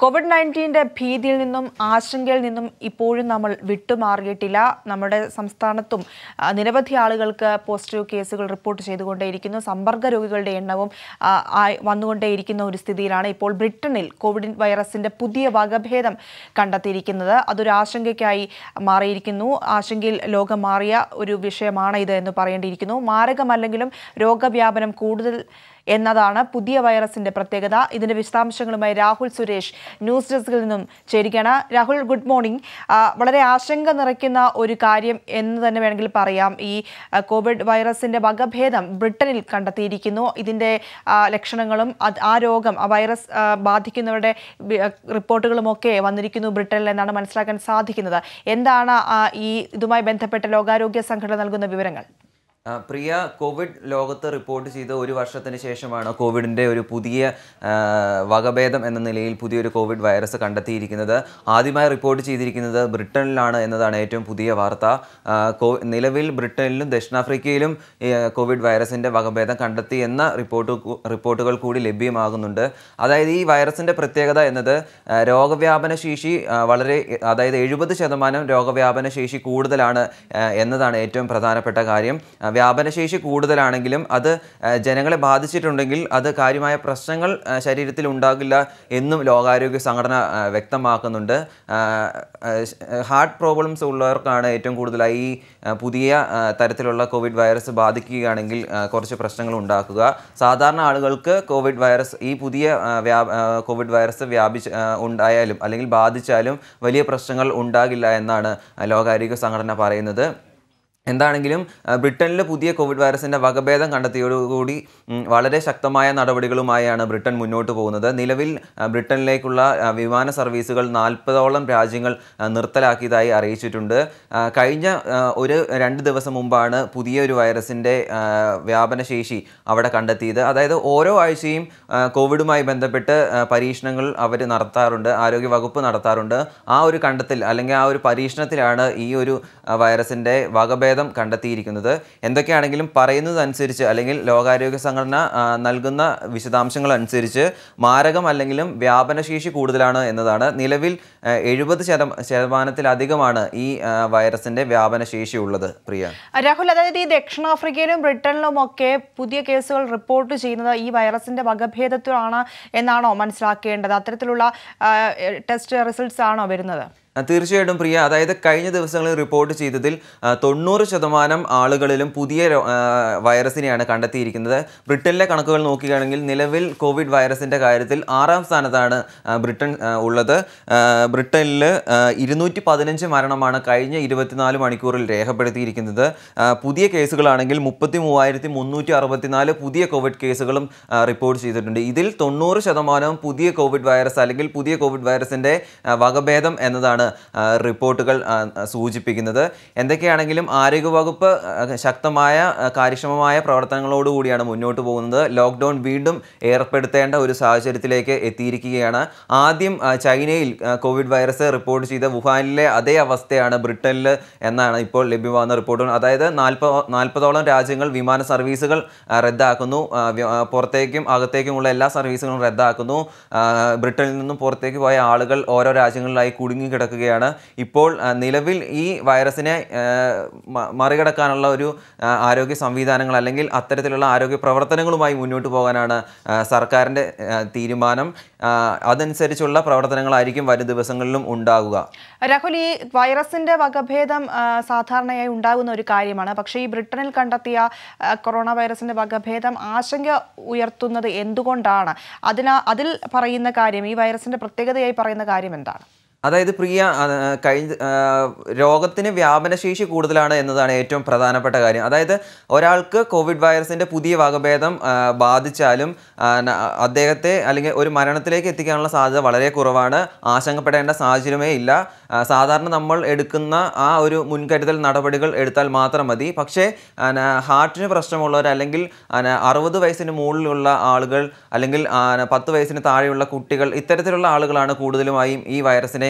Covid നയൻറ്റീൻ്റെ ഭീതിയിൽ നിന്നും ആശങ്കയിൽ നിന്നും ഇപ്പോഴും നമ്മൾ വിട്ടുമാറിയിട്ടില്ല നമ്മുടെ സംസ്ഥാനത്തും ആ, നിരവധി ആളുകൾക്ക് പോസിറ്റീവ് കേസുകൾ റിപ്പോർട്ട് ചെയ്തുകൊണ്ടേയിരിക്കുന്നു സമ്പർക്ക രോഗികളുടെ എണ്ണവും ആ, ആയി വന്നുകൊണ്ടേയിരിക്കുന്ന ഒരു സ്ഥിതിയിലാണ് ഇപ്പോൾ ബ്രിട്ടനിൽ കോവിഡ് വൈറസിന്റെ പുതിയ വകഭേദം കണ്ടെത്തിയിരിക്കുന്നത് അതൊരു ആശങ്കയ്ക്കായി മാറിയിരിക്കുന്നു ആശങ്കയിൽ ലോകം മാറിയ ഒരു വിഷയമാണ് ഇത് എന്ന് പറയേണ്ടിയിരിക്കുന്നു മാരകമല്ലെങ്കിലും രോഗവ്യാപനം കൂടുതൽ എന്നതാണ് പുതിയ വൈറസിന്റെ പ്രത്യേകത ഇതിന്റെ വിശദാംശങ്ങളുമായി രാഹുൽ സുരേഷ് ന്യൂസ് ഡെസ്കിൽ നിന്നും ചേരുകയാണ് രാഹുൽ ഗുഡ് മോർണിംഗ് ആ, വളരെ ആശങ്ക നിറയ്ക്കുന്ന ഒരു കാര്യം എന്ന് തന്നെ വേണമെങ്കിൽ പറയാം ഈ ആ, കോവിഡ് വൈറസിന്റെ വകഭേദം ബ്രിട്ടനിൽ കണ്ടെത്തിയിരിക്കുന്നു ഇതിന്റെ ആ, ലക്ഷണങ്ങളും അത് ആ രോഗം ആ വൈറസ് ആ, ബാധിക്കുന്നവരുടെ വി- ആ, റിപ്പോർട്ടുകളുമൊക്കെ വന്നിരിക്കുന്നു ബ്രിട്ടനിൽ എന്നാണ് മനസ്സിലാക്കാൻ സാധിക്കുന്നത് എന്താണ് ആ, ഈ ഇതുമായി ബന്ധപ്പെട്ട ലോകാരോഗ്യ സംഘടന നൽകുന്ന വിവരങ്ങൾ ആ, പ്രിയ കോവിഡ് ലോകത്ത് റിപ്പോർട്ട് ചെയ്ത ഒരു വർഷത്തിന് ശേഷമാണ് കോവിഡിൻ്റെ ഒരു പുതിയ ആ, വകഭേദം എന്ന നിലയിൽ പുതിയൊരു കോവിഡ് വൈറസ് കണ്ടെത്തിയിരിക്കുന്നത് ആദ്യമായി റിപ്പോർട്ട് ചെയ്തിരിക്കുന്നത് ബ്രിട്ടനിലാണ് എന്നതാണ് ഏറ്റവും പുതിയ വാർത്ത ആ, കോ- നിലവിൽ ബ്രിട്ടനിലും ദക്ഷിണാഫ്രിക്കയിലും ഈ, കോവിഡ് വൈറസിൻ്റെ വകഭേദം കണ്ടെത്തി എന്ന റിപ്പോർട്ട് കൂ- റിപ്പോർട്ടുകൾ കൂടി ലഭ്യമാകുന്നുണ്ട് അതായത് ഈ വൈറസിൻ്റെ പ്രത്യേകത എന്നത് ആ, രോഗവ്യാപന ശേഷി ആ, വളരെ അതായത് എഴുപത് ശതമാനം രോഗവ്യാപന ശേഷി കൂടുതലാണ് ആ, എന്നതാണ് ഏറ്റവും പ്രധാനപ്പെട്ട കാര്യം ആ, വ്യാപനശേഷി കൂടുതലാണെങ്കിലും അത് ആ, ജനങ്ങളെ ബാധിച്ചിട്ടുണ്ടെങ്കിൽ അത് കാര്യമായ പ്രശ്നങ്ങൾ ആ, ശരീരത്തിൽ ഉണ്ടാകില്ല എന്നും ലോകാരോഗ്യ സംഘടന ആ, വ്യക്തമാക്കുന്നുണ്ട് ആ, ആ, ഹാർട്ട് പ്രോബ്ലംസ് ഉള്ളവർക്കാണ് ഏറ്റവും കൂടുതലായി ഈ ആ, പുതിയ ആ, തരത്തിലുള്ള കോവിഡ് വൈറസ് ബാധിക്കുകയാണെങ്കിൽ ആ, കുറച്ച് പ്രശ്നങ്ങൾ ഉണ്ടാക്കുക സാധാരണ ആളുകൾക്ക് കോവിഡ് വൈറസ് ഈ പുതിയ ആ, വ്യാ ആ, കോവിഡ് വൈറസ് വ്യാപിച്ച് ആ, ഉണ്ടായാലും അല്ലെങ്കിൽ ബാധിച്ചാലും വലിയ പ്രശ്നങ്ങൾ ഉണ്ടാകില്ല എന്നാണ് ആ, ലോകാരോഗ്യ സംഘടന പറയുന്നത് എന്താണെങ്കിലും ആ, ബ്രിട്ടനിലെ പുതിയ കോവിഡ് വൈറസിൻ്റെ വകഭേദം കണ്ടെത്തിയോടുകൂടി ഉം, വളരെ ശക്തമായ നടപടികളുമായാണ് ബ്രിട്ടൻ മുന്നോട്ട് പോകുന്നത് നിലവിൽ ആ, ബ്രിട്ടനിലേക്കുള്ള ആ, വിമാന സർവീസുകൾ നാൽപ്പതോളം രാജ്യങ്ങൾ ആ, നിർത്തലാക്കിയതായി അറിയിച്ചിട്ടുണ്ട് ആ, കഴിഞ്ഞ ആ, ഒരു രണ്ട് ദിവസം മുമ്പാണ് പുതിയൊരു വൈറസിൻ്റെ ആ, വ്യാപനശേഷി അവിടെ കണ്ടെത്തിയത് അതായത് ഓരോ ആഴ്ചയും ആ, കോവിഡുമായി ബന്ധപ്പെട്ട് ആ, പരീക്ഷണങ്ങൾ അവർ നടത്താറുണ്ട് ആരോഗ്യ വകുപ്പ് നടത്താറുണ്ട് ആ ഒരു കണ്ടെത്തൽ അല്ലെങ്കിൽ ആ ഒരു പരീക്ഷണത്തിലാണ് ഈ ഒരു ആ, വൈറസിൻ്റെ വകഭേദം കണ്ടെത്തിയിരിക്കുന്നത് എന്തൊക്കെയാണെങ്കിലും പറയുന്നതനുസരിച്ച് അല്ലെങ്കിൽ ലോകാരോഗ്യ സംഘടന ആ, നൽകുന്ന വിശദാംശങ്ങൾ അനുസരിച്ച് മാരകമല്ലെങ്കിലും വ്യാപനശേഷി കൂടുതലാണ് എന്നതാണ് നിലവിൽ എഴുപത് ശതം ശതമാനത്തിലധികമാണ് ഈ ആ, വൈറസിൻ്റെ വ്യാപനശേഷി ഉള്ളത് പ്രിയ രാഹുൽ അതായത് ഈ ദക്ഷിണാഫ്രിക്കയിലും ബ്രിട്ടനിലും ഒക്കെ പുതിയ കേസുകൾ റിപ്പോർട്ട് ചെയ്യുന്നത് ഈ വൈറസിന്റെ വകഭേദത്തിലാണ് എന്നാണോ മനസ്സിലാക്കേണ്ടത് അത്തരത്തിലുള്ള ആ, ടെസ്റ്റ് റിസൾട്ട്സ് ആണോ വരുന്നത് ആ, തീർച്ചയായിട്ടും പ്രിയ അതായത് കഴിഞ്ഞ ദിവസങ്ങളിൽ റിപ്പോർട്ട് ചെയ്തതിൽ ആ, തൊണ്ണൂറ് ശതമാനം ആളുകളിലും പുതിയ രോ- ആ, വൈറസിനെയാണ് കണ്ടെത്തിയിരിക്കുന്നത് ബ്രിട്ടനിലെ കണക്കുകൾ നോക്കുകയാണെങ്കിൽ നിലവിൽ കോവിഡ് വൈറസിൻ്റെ കാര്യത്തിൽ ആറാം സ്ഥാനത്താണ് ആ, ബ്രിട്ടൻ ആ, ഉള്ളത് ആ, ബ്രിട്ടനിൽ ഇരുന്നൂറ്റി പതിനഞ്ച് മരണമാണ് കഴിഞ്ഞ ഇരുപത്തിനാല് മണിക്കൂറിൽ രേഖപ്പെടുത്തിയിരിക്കുന്നത് ആ, പുതിയ കേസുകളാണെങ്കിൽ മുപ്പത്തി മൂവായിരത്തി മുന്നൂറ്റി അറുപത്തിനാല് പുതിയ കോവിഡ് കേസുകളും ആ, റിപ്പോർട്ട് ചെയ്തിട്ടുണ്ട് ഇതിൽ തൊണ്ണൂറ് ശതമാനവും പുതിയ കോവിഡ് വൈറസ് അല്ലെങ്കിൽ പുതിയ കോവിഡ് വൈറസിൻ്റെ ആ, വകഭേദം എന്നതാണ് ആ, റിപ്പോർട്ടുകൾ ആ, സൂചിപ്പിക്കുന്നത് എന്തൊക്കെയാണെങ്കിലും ആരോഗ്യവകുപ്പ് ആ, ശക്തമായ ആ, കാര്യക്ഷമമായ പ്രവർത്തനങ്ങളോടുകൂടിയാണ് മുന്നോട്ട് പോകുന്നത് ലോക്ക്ഡൗൺ വീണ്ടും ഏർപ്പെടുത്തേണ്ട ഒരു സാഹചര്യത്തിലേക്ക് എത്തിയിരിക്കുകയാണ് ആദ്യം ആ, ചൈനയിൽ ആ, കോവിഡ് വൈറസ് റിപ്പോർട്ട് ചെയ്ത വുഹാനിലെ അതേ അവസ്ഥയാണ് ബ്രിട്ടനിൽ എന്നാണ് ഇപ്പോൾ ലഭ്യമാകുന്ന റിപ്പോർട്ടുകൾ അതായത് നാൽപ്പത് നാൽപ്പതോളം രാജ്യങ്ങൾ വിമാന സർവീസുകൾ ആ, റദ്ദാക്കുന്നു ആ, വ്യ- ആ, പുറത്തേക്കും അകത്തേക്കുമുള്ള എല്ലാ സർവീസുകളും റദ്ദാക്കുന്നു ആ, ബ്രിട്ടനിൽ നിന്നും പുറത്തേക്ക് പോയ ആളുകൾ ഓരോ രാജ്യങ്ങളിലായി കുടുങ്ങി കിടക്കുകയാണ് ഇപ്പോൾ ആ, നിലവിൽ ഈ വൈറസിനെ ആ, മ- മറികടക്കാനുള്ള ഒരു ആ, ആരോഗ്യ സംവിധാനങ്ങൾ അല്ലെങ്കിൽ അത്തരത്തിലുള്ള ആരോഗ്യ പ്രവർത്തനങ്ങളുമായി മുന്നോട്ട് പോകാനാണ് ആ, സർക്കാരിൻ്റെ ആ, തീരുമാനം ആ, അതനുസരിച്ചുള്ള പ്രവർത്തനങ്ങളായിരിക്കും വരും ദിവസങ്ങളിലും ഉണ്ടാകുക രാഹുൽ ഈ വൈറസിന്റെ വകഭേദം ആ, സാധാരണയായി ഉണ്ടാകുന്ന ഒരു കാര്യമാണ് പക്ഷേ ഈ ബ്രിട്ടനിൽ കണ്ടെത്തിയ ആ, കൊറോണ വൈറസിന്റെ വകഭേദം ആശങ്ക ഉയർത്തുന്നത് എന്തുകൊണ്ടാണ് അതിനാ അതിൽ പറയുന്ന കാര്യം ഈ വൈറസിന്റെ പ്രത്യേകതയായി പറയുന്ന കാര്യം എന്താണ് അതായത് പ്രിയ ആ, കഴിഞ്ഞ ആ, രോഗത്തിന് വ്യാപനശേഷി കൂടുതലാണ് എന്നതാണ് ഏറ്റവും പ്രധാനപ്പെട്ട കാര്യം അതായത് ഒരാൾക്ക് കോവിഡ് വൈറസിൻ്റെ പുതിയ വകഭേദം ആ, ബാധിച്ചാലും ആ, ന- അദ്ദേഹത്തെ അല്ലെങ്കിൽ ഒരു മരണത്തിലേക്ക് എത്തിക്കാനുള്ള സാധ്യത വളരെ കുറവാണ് ആശങ്കപ്പെടേണ്ട സാഹചര്യമേ ഇല്ല ആ, സാധാരണ നമ്മൾ എടുക്കുന്ന ആ ഒരു മുൻകരുതൽ നടപടികൾ എടുത്താൽ മാത്രം മതി പക്ഷേ ആ, ന- ഹാർട്ടിന് പ്രശ്നമുള്ളവർ അല്ലെങ്കിൽ ആ, ന- അറുപത് വയസ്സിന് മുകളിലുള്ള ആളുകൾ അല്ലെങ്കിൽ ആ, ന- പത്ത് വയസ്സിന് താഴെയുള്ള കുട്ടികൾ ഇത്തരത്തിലുള്ള ആളുകളാണ് കൂടുതലുമായും ഈ വൈറസിനെ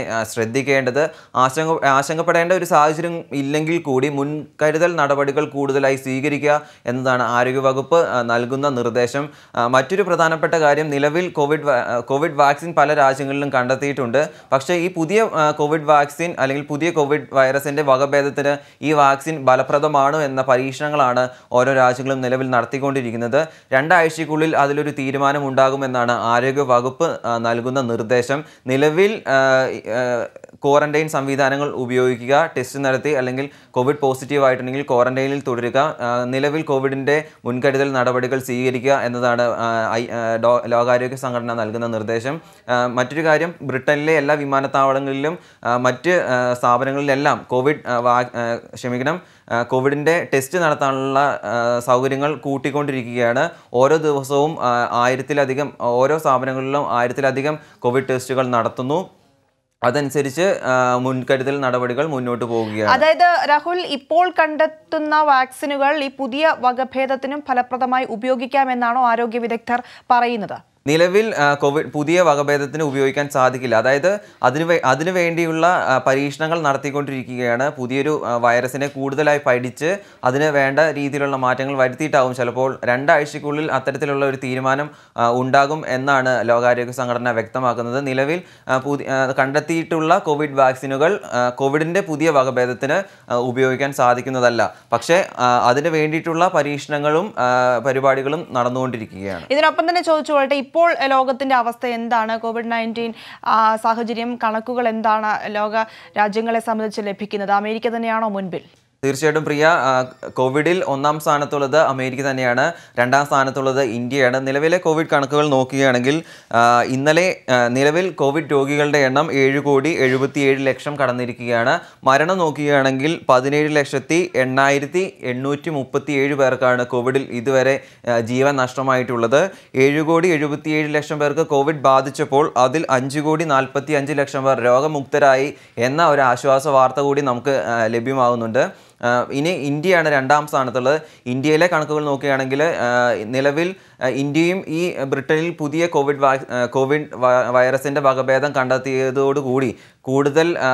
ആ, ശ്രദ്ധിക്കേണ്ടത് ആശങ്ക ആശങ്കപ്പെടേണ്ട ഒരു സാഹചര്യം ഇല്ലെങ്കിൽ കൂടി മുൻകരുതൽ നടപടികൾ കൂടുതലായി സ്വീകരിക്കുക എന്നതാണ് ആരോഗ്യവകുപ്പ് ആ, നൽകുന്ന നിർദ്ദേശം ആ, മറ്റൊരു പ്രധാനപ്പെട്ട കാര്യം നിലവിൽ കോവിഡ് വാ- ആ, കോവിഡ് വാക്സിൻ പല രാജ്യങ്ങളിലും കണ്ടെത്തിയിട്ടുണ്ട് പക്ഷേ ഈ പുതിയ ആ, കോവിഡ് വാക്സിൻ അല്ലെങ്കിൽ പുതിയ കോവിഡ് വൈറസിന്റെ വകഭേദത്തിന് ഈ വാക്സിൻ ഫലപ്രദമാണോ എന്ന പരീക്ഷണങ്ങളാണ് ഓരോ രാജ്യങ്ങളും നിലവിൽ നടത്തിക്കൊണ്ടിരിക്കുന്നത് രണ്ടാഴ്ചയ്ക്കുള്ളിൽ അതിലൊരു തീരുമാനം ഉണ്ടാകുമെന്നാണ് ആരോഗ്യ വകുപ്പ് ആ, നൽകുന്ന നിർദ്ദേശം നിലവിൽ ആ, ആ, ക്വാറന്റൈൻ സംവിധാനങ്ങൾ ഉപയോഗിക്കുക ടെസ്റ്റ് നടത്തി അല്ലെങ്കിൽ കോവിഡ് പോസിറ്റീവ് ആയിട്ടുണ്ടെങ്കിൽ ക്വാറന്റൈനിൽ തുടരുക ആ, നിലവിൽ കോവിഡിന്റെ മുൻകരുതൽ നടപടികൾ സ്വീകരിക്കുക എന്നതാണ് ആ, ഐ- ആ, ഡോ- ലോകാരോഗ്യ സംഘടന നൽകുന്ന നിർദ്ദേശം ആ, മറ്റൊരു കാര്യം ബ്രിട്ടനിലെ എല്ലാ വിമാനത്താവളങ്ങളിലും ആ, മറ്റ് ആ, സ്ഥാപനങ്ങളിലെല്ലാം കോവിഡ് ആ, വാ- ആ, ക്ഷമിക്കണം ആ, കോവിഡിന്റെ ടെസ്റ്റ് നടത്താനുള്ള ആ, സൗകര്യങ്ങൾ കൂട്ടിക്കൊണ്ടിരിക്കുകയാണ് ഓരോ ദിവസവും ആ, ആയിരത്തിലധികം ഓരോ സ്ഥാപനങ്ങളിലും ആയിരത്തിലധികം കോവിഡ് ടെസ്റ്റുകൾ നടത്തുന്നു അതനുസരിച്ച് ആ, മുൻകരുതൽ നടപടികൾ മുന്നോട്ട് പോവുകയാണ് അതായത് രാഹുൽ ഇപ്പോൾ കണ്ടെത്തുന്ന വാക്സിനുകൾ ഈ പുതിയ വകഭേദത്തിനും ഫലപ്രദമായി ഉപയോഗിക്കാമെന്നാണോ ആരോഗ്യ വിദഗ്ധർ പറയുന്നത് നിലവിൽ ആ, കോവിഡ് പുതിയ വകഭേദത്തിന് ഉപയോഗിക്കാൻ സാധിക്കില്ല അതായത് അതിനു വേ അതിനു വേണ്ടിയുള്ള ആ, പരീക്ഷണങ്ങൾ നടത്തിക്കൊണ്ടിരിക്കുകയാണ് പുതിയൊരു ആ, വൈറസിനെ കൂടുതലായി പഠിച്ച് അതിന് വേണ്ട രീതിയിലുള്ള മാറ്റങ്ങൾ വരുത്തിയിട്ടാവും ചിലപ്പോൾ രണ്ടാഴ്ചയ്ക്കുള്ളിൽ അത്തരത്തിലുള്ള ഒരു തീരുമാനം ആ, ഉണ്ടാകും എന്നാണ് ലോകാരോഗ്യ സംഘടന വ്യക്തമാക്കുന്നത് നിലവിൽ ആ, പുതി ആ, കണ്ടെത്തിയിട്ടുള്ള കോവിഡ് വാക്സിനുകൾ ആ, കോവിഡിന്റെ പുതിയ വകഭേദത്തിന് ആ, ഉപയോഗിക്കാൻ സാധിക്കുന്നതല്ല പക്ഷേ ആ, അതിന് വേണ്ടിയിട്ടുള്ള പരീക്ഷണങ്ങളും ആ, പരിപാടികളും നടന്നുകൊണ്ടിരിക്കുകയാണ് ഇതിനൊപ്പം തന്നെ ചോദിച്ചുകൊള്ളട്ടെ ഇപ്പോൾ ലോകത്തിന്റെ അവസ്ഥ എന്താണ് കോവിഡ് നയൻറ്റീൻ സാഹചര്യം കണക്കുകൾ എന്താണ് ലോക രാജ്യങ്ങളെ സംബന്ധിച്ച് ലഭിക്കുന്നത് അമേരിക്ക തന്നെയാണോ മുൻപിൽ തീർച്ചയായിട്ടും പ്രിയ ആ, കോവിഡിൽ ഒന്നാം സ്ഥാനത്തുള്ളത് അമേരിക്ക തന്നെയാണ് രണ്ടാം സ്ഥാനത്തുള്ളത് ഇന്ത്യയാണ് നിലവിലെ കോവിഡ് കണക്കുകൾ നോക്കുകയാണെങ്കിൽ ആ, ഇന്നലെ ആ, നിലവിൽ കോവിഡ് രോഗികളുടെ എണ്ണം ഏഴ് കോടി എഴുപത്തിയേഴ് ലക്ഷം കടന്നിരിക്കുകയാണ് മരണം നോക്കുകയാണെങ്കിൽ പതിനേഴ് ലക്ഷത്തി എണ്ണായിരത്തി എണ്ണൂറ്റി മുപ്പത്തി ഏഴ് പേർക്കാണ് കോവിഡിൽ ഇതുവരെ ആ, ജീവൻ നഷ്ടമായിട്ടുള്ളത് ഏഴ് കോടി എഴുപത്തിയേഴ് ലക്ഷം പേർക്ക് കോവിഡ് ബാധിച്ചപ്പോൾ അതിൽ അഞ്ച് കോടി നാൽപ്പത്തി അഞ്ച് ലക്ഷം പേർ രോഗമുക്തരായി എന്ന ഒരു ആശ്വാസ വാർത്ത കൂടി നമുക്ക് ആ, ലഭ്യമാകുന്നുണ്ട് ആ, ഇനി ഇന്ത്യയാണ് രണ്ടാം സ്ഥാനത്തുള്ളത് ഇന്ത്യയിലെ കണക്കുകൾ നോക്കുകയാണെങ്കിൽ ആ, നിലവിൽ ആ, ഇന്ത്യയും ഈ ബ്രിട്ടനിൽ പുതിയ കോവിഡ് വാക് ആ, കോവിഡ് വ- വൈറസിന്റെ വകഭേദം കണ്ടെത്തിയതോടുകൂടി കൂടുതൽ ആ,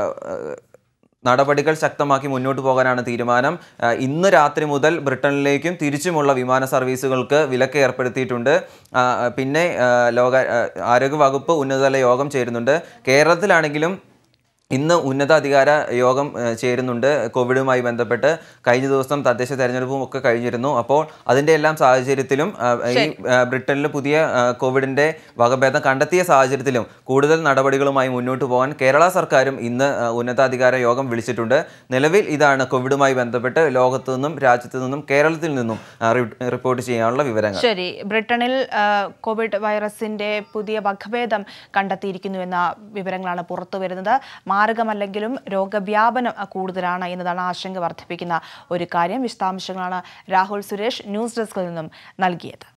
നടപടികൾ ശക്തമാക്കി മുന്നോട്ട് പോകാനാണ് തീരുമാനം ആ, ഇന്ന് രാത്രി മുതൽ ബ്രിട്ടനിലേക്കും തിരിച്ചുമുള്ള വിമാന സർവീസുകൾക്ക് വിലക്ക് ഏർപ്പെടുത്തിയിട്ടുണ്ട് ആ, പിന്നെ ആ, ലോക ആ, ആരോഗ്യ വകുപ്പ് ഉന്നതതല യോഗം ചേരുന്നുണ്ട് കേരളത്തിലാണെങ്കിലും ഇന്ന് ഉന്നതാധികാര യോഗം ഏഹ്, ചേരുന്നുണ്ട് കോവിഡുമായി ബന്ധപ്പെട്ട് കഴിഞ്ഞ ദിവസം തദ്ദേശ തെരഞ്ഞെടുപ്പും ഒക്കെ കഴിഞ്ഞിരുന്നു അപ്പോൾ അതിൻ്റെ എല്ലാം സാഹചര്യത്തിലും ആ, ഈ ആ, ബ്രിട്ടനിൽ പുതിയ ആ, കോവിഡിന്റെ വകഭേദം കണ്ടെത്തിയ സാഹചര്യത്തിലും കൂടുതൽ നടപടികളുമായി മുന്നോട്ട് പോകാൻ കേരള സർക്കാരും ഇന്ന് ആ, ഉന്നതാധികാര യോഗം വിളിച്ചിട്ടുണ്ട് നിലവിൽ ഇതാണ് കോവിഡുമായി ബന്ധപ്പെട്ട് ലോകത്തു നിന്നും രാജ്യത്തു നിന്നും കേരളത്തിൽ നിന്നും ആ, റി- റിപ്പോർട്ട് ചെയ്യാനുള്ള വിവരങ്ങൾ ശരി ബ്രിട്ടനിൽ ആ, കോവിഡ് വൈറസിന്റെ പുതിയ വകഭേദം കണ്ടെത്തിയിരിക്കുന്നു എന്ന വിവരങ്ങളാണ് പുറത്തു വരുന്നത് മാരകമല്ലെങ്കിലും രോഗവ്യാപനം ആ, കൂടുതലാണ് എന്നതാണ് ആശങ്ക വർദ്ധിപ്പിക്കുന്ന ഒരു കാര്യം വിശദാംശങ്ങളാണ് രാഹുൽ സുരേഷ് ന്യൂസ് ഡെസ്കിൽ നിന്നും നൽകിയത്